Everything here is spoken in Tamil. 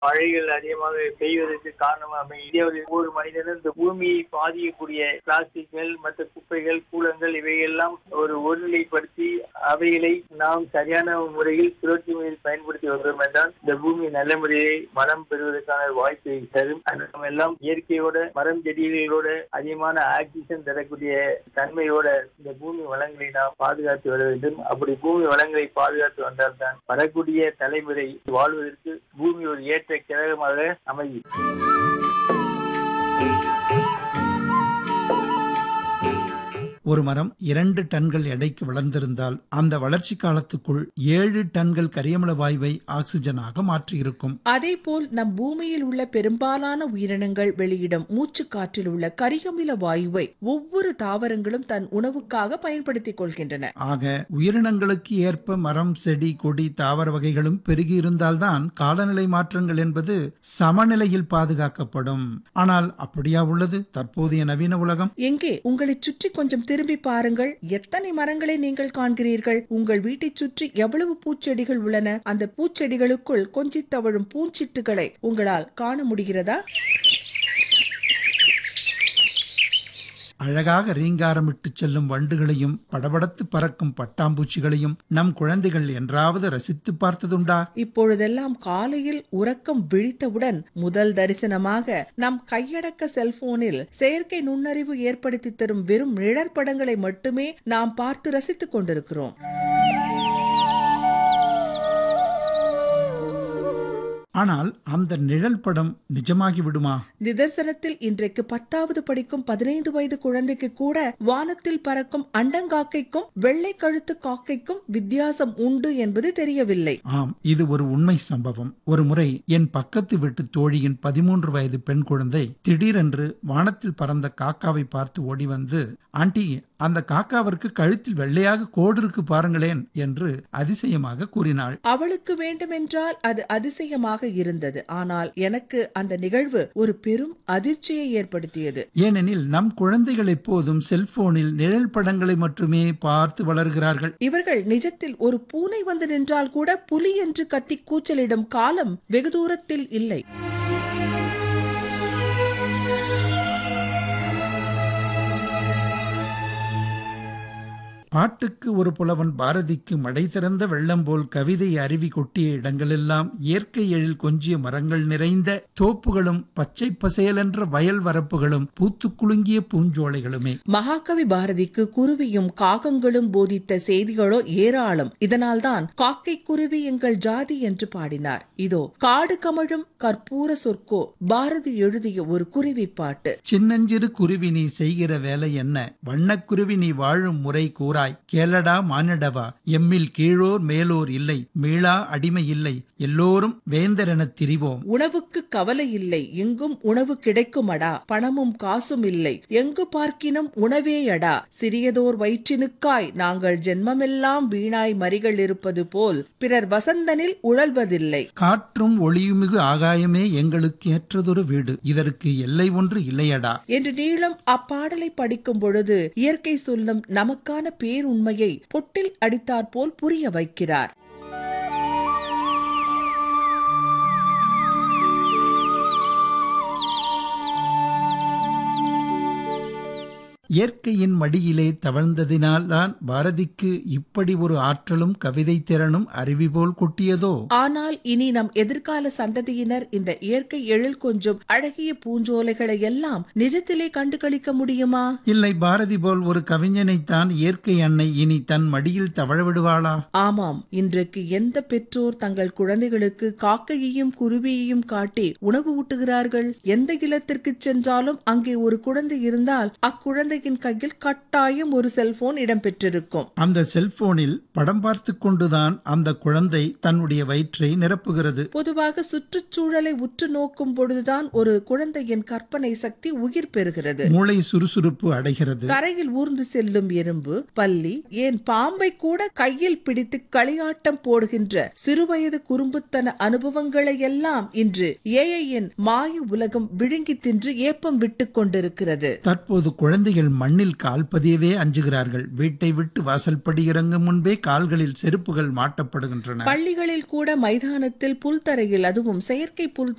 மழைகள் அதிகமாக பெய்வதற்கு காரணமாக இந்தியாவில் ஒவ்வொரு மனிதனும் இந்த பூமியை பாதிக்கக்கூடிய பிளாஸ்டிக்கள் மற்ற குப்பைகள் கூலங்கள் இவையெல்லாம் ஒரு ஒருநிலைப்படுத்தி அவைகளை நாம் சரியான முறையில் சுழற்சி முறையில் பயன்படுத்தி வந்தோம் என்றால் இந்த பூமி நல்ல முறையை மரம் பெறுவதற்கான வாய்ப்பை தரும் நம்ம எல்லாம் இயற்கையோட மரம் செடிகளோட அதிகமான ஆக்சிஜன் தரக்கூடிய தன்மையோட இந்த பூமி வளங்களை நாம் பாதுகாத்து வர வேண்டும் அப்படி பூமி வளங்களை பாதுகாத்து வந்தால்தான் வரக்கூடிய தலைமுறை வாழ்வதற்கு பூமி ஒரு ஏற்ற கிரகமாக அமையும் ஒரு மரம் இரண்டு டன்கள் எடைக்கு வளர்ந்திருந்தால் அந்த வளர்ச்சி காலத்துக்குள் ஏழு டன்கள் கரியமல வாயுவை ஆக்சிஜனாக மாற்றியிருக்கும் அதேபோல் நம் பூமியில் உள்ள பெரும்பாலான உயிரினங்கள் வெளியிடும் மூச்சு காற்றில் உள்ள கரிகமில வாயுவை ஒவ்வொரு தாவரங்களும் தன் உணவுக்காக பயன்படுத்திக் கொள்கின்றன ஆக உயிரினங்களுக்கு ஏற்ப மரம் செடி கொடி தாவர வகைகளும் பெருகியிருந்தால்தான் காலநிலை மாற்றங்கள் என்பது சமநிலையில் பாதுகாக்கப்படும் ஆனால் அப்படியா உள்ளது தற்போதைய நவீன உலகம் எங்கே உங்களை சுற்றி கொஞ்சம் திரும்பி பாருங்கள் எத்தனை மரங்களை நீங்கள் காண்கிறீர்கள் உங்கள் வீட்டைச் சுற்றி எவ்வளவு பூச்செடிகள் உள்ளன அந்த பூச்செடிகளுக்குள் கொஞ்சித் தவழும் பூஞ்சிட்டுகளை உங்களால் காண முடிகிறதா அழகாக ரீங்காரமிட்டு செல்லும் வண்டுகளையும் படபடத்து பறக்கும் பட்டாம்பூச்சிகளையும் நம் குழந்தைகள் என்றாவது ரசித்து பார்த்ததுண்டா இப்பொழுதெல்லாம் காலையில் உறக்கம் விழித்தவுடன் முதல் தரிசனமாக நம் கையடக்க செல்போனில் செயற்கை நுண்ணறிவு ஏற்படுத்தி தரும் வெறும் நிழற்படங்களை மட்டுமே நாம் பார்த்து ரசித்துக் கொண்டிருக்கிறோம் ஆனால் அந்த நிழல் படம் நிஜமாகி விடுமா நிதர்சனத்தில் இன்றைக்கு பத்தாவது படிக்கும் பதினைந்து வயது குழந்தைக்கு கூட வானத்தில் பறக்கும் அண்டங்காக்கைக்கும் வெள்ளை கழுத்து காக்கைக்கும் வித்தியாசம் உண்டு என்பது தெரியவில்லை ஆம் இது ஒரு உண்மை சம்பவம் ஒரு முறை என் பக்கத்து வீட்டு தோழியின் பதிமூன்று வயது பெண் குழந்தை திடீரென்று வானத்தில் பறந்த காக்காவை பார்த்து ஓடி வந்து ஆண்டி அந்த காக்காவிற்கு கழுத்தில் வெள்ளையாக கோடு இருக்கு பாருங்களேன் என்று அதிசயமாக கூறினாள் அவளுக்கு வேண்டுமென்றால் அது அதிசயமாக இருந்தது ஆனால் எனக்கு அந்த நிகழ்வு ஒரு பெரும் அதிர்ச்சியை ஏற்படுத்தியது ஏனெனில் நம் குழந்தைகள் எப்போதும் செல்போனில் நிழல் படங்களை மட்டுமே பார்த்து வளர்கிறார்கள் இவர்கள் நிஜத்தில் ஒரு பூனை வந்து நின்றால் கூட புலி என்று கத்தி கூச்சலிடும் காலம் வெகு தூரத்தில் இல்லை பாட்டுக்கு ஒரு புலவன் பாரதிக்கு மடை திறந்த வெள்ளம் போல் கவிதை அருவி கொட்டிய இடங்களெல்லாம் இயற்கை எழில் கொஞ்சிய மரங்கள் நிறைந்த தோப்புகளும் பச்சை பசேலென்ற வயல் வரப்புகளும் பூத்து குலுங்கிய பூஞ்சோலைகளுமே மகாகவி பாரதிக்கு குருவியும் காகங்களும் போதித்த செய்திகளோ ஏராளம் இதனால்தான் காக்கை குருவி எங்கள் ஜாதி என்று பாடினார் இதோ காடு கமழும் கற்பூர சொற்கோ பாரதி எழுதிய ஒரு குருவி பாட்டு சின்னஞ்சிறு குருவி நீ செய்கிற வேலை என்ன வண்ணக்குருவி நீ வாழும் முறை கூறாய் கேளடா மானிடவா எம்மில் கீழோர் மேலோர் இல்லை மீளா அடிமை இல்லை எல்லோரும் வேந்தரெனத் திரிவோம் உணவுக்கு கவலை இல்லை எங்கும் உணவு கிடைக்குமடா பணமும் காசும் இல்லை எங்கு பார்க்கினும் உணவேயடா சிறியதோர் வயிற்றினுக்காய் நாங்கள் ஜென்மமெல்லாம் வீணாய் மறிகள் இருப்பது போல் பிறர் வசந்தனில் உழல்வதில்லை காற்றும் ஒளியுமிகு ஆகாயமே எங்களுக்கு ஏற்றதொரு வீடு இதற்கு எல்லை ஒன்று இல்லையடா என்று நீளம் அப்பாடலை படிக்கும் பொழுது இயற்கை சொல்லும் நமக்கான பேருண்மையை பொட்டில் அடித்தாற்போல் புரிய வைக்கிறார் இயற்கையின் மடியிலே தவழ்ந்ததினால் தான் பாரதிக்கு இப்படி ஒரு ஆற்றலும் கவிதை திறனும் அருவி போல் கொட்டியதோ ஆனால் இனி நம் எதிர்கால சந்ததியினர் இந்த இயற்கை எழில் கொஞ்சம் அழகிய பூஞ்சோலைகளை எல்லாம் நிஜத்திலே கண்டுகளிக்க முடியுமா இல்லை பாரதி போல் ஒரு கவிஞனைத்தான் இயற்கை அன்னை இனி தன் மடியில் தவழ விடுவாளா ஆமாம் இன்றைக்கு எந்த பெற்றோர் தங்கள் குழந்தைகளுக்கு காக்கையையும் குருவியையும் காட்டி உணவு ஊட்டுகிறார்கள் எந்த இல்லத்திற்கு சென்றாலும் அங்கே ஒரு குழந்தை இருந்தால் அக்குழந்தையின் கையில் கட்டாயம் ஒரு செல்போன் இடம்பெற்றிருக்கும் அந்த செல்போனில் படம் பார்த்து கொண்டுதான் அந்த குழந்தை தன்னுடைய வயிற்றை நிரப்புகிறது பொதுவாக சுற்றுச்சூழலை உற்று நோக்கும் பொழுதுதான் ஒரு குழந்தையின் கற்பனை சக்தி உயிர் பெறுகிறது மூளை சுறுசுறுப்பு அடைகிறது தரையில் ஊர்ந்து செல்லும் எறும்பு பல்லி ஏன் பாம்பை கூட கையில் பிடித்து களியாட்டம் போடுகின்ற சிறுவயது குறும்புத்தன அனுபவங்களை எல்லாம் இன்று ஏஐயின் மாய உலகம் விழுங்கி தின்று ஏப்பம் விட்டுக் கொண்டிருக்கிறது தற்போது குழந்தைகள் மண்ணில் கால் பதியவே அஞ்சுகிறார்கள் வீட்டை விட்டு வாசல்படி இறங்கும் முன்பே கால்களில் செருப்புகள் மாட்டப்படுகின்றன பள்ளிகளில் கூட மைதானத்தில் புல்தரையில் அதுவும் செயற்கை புல்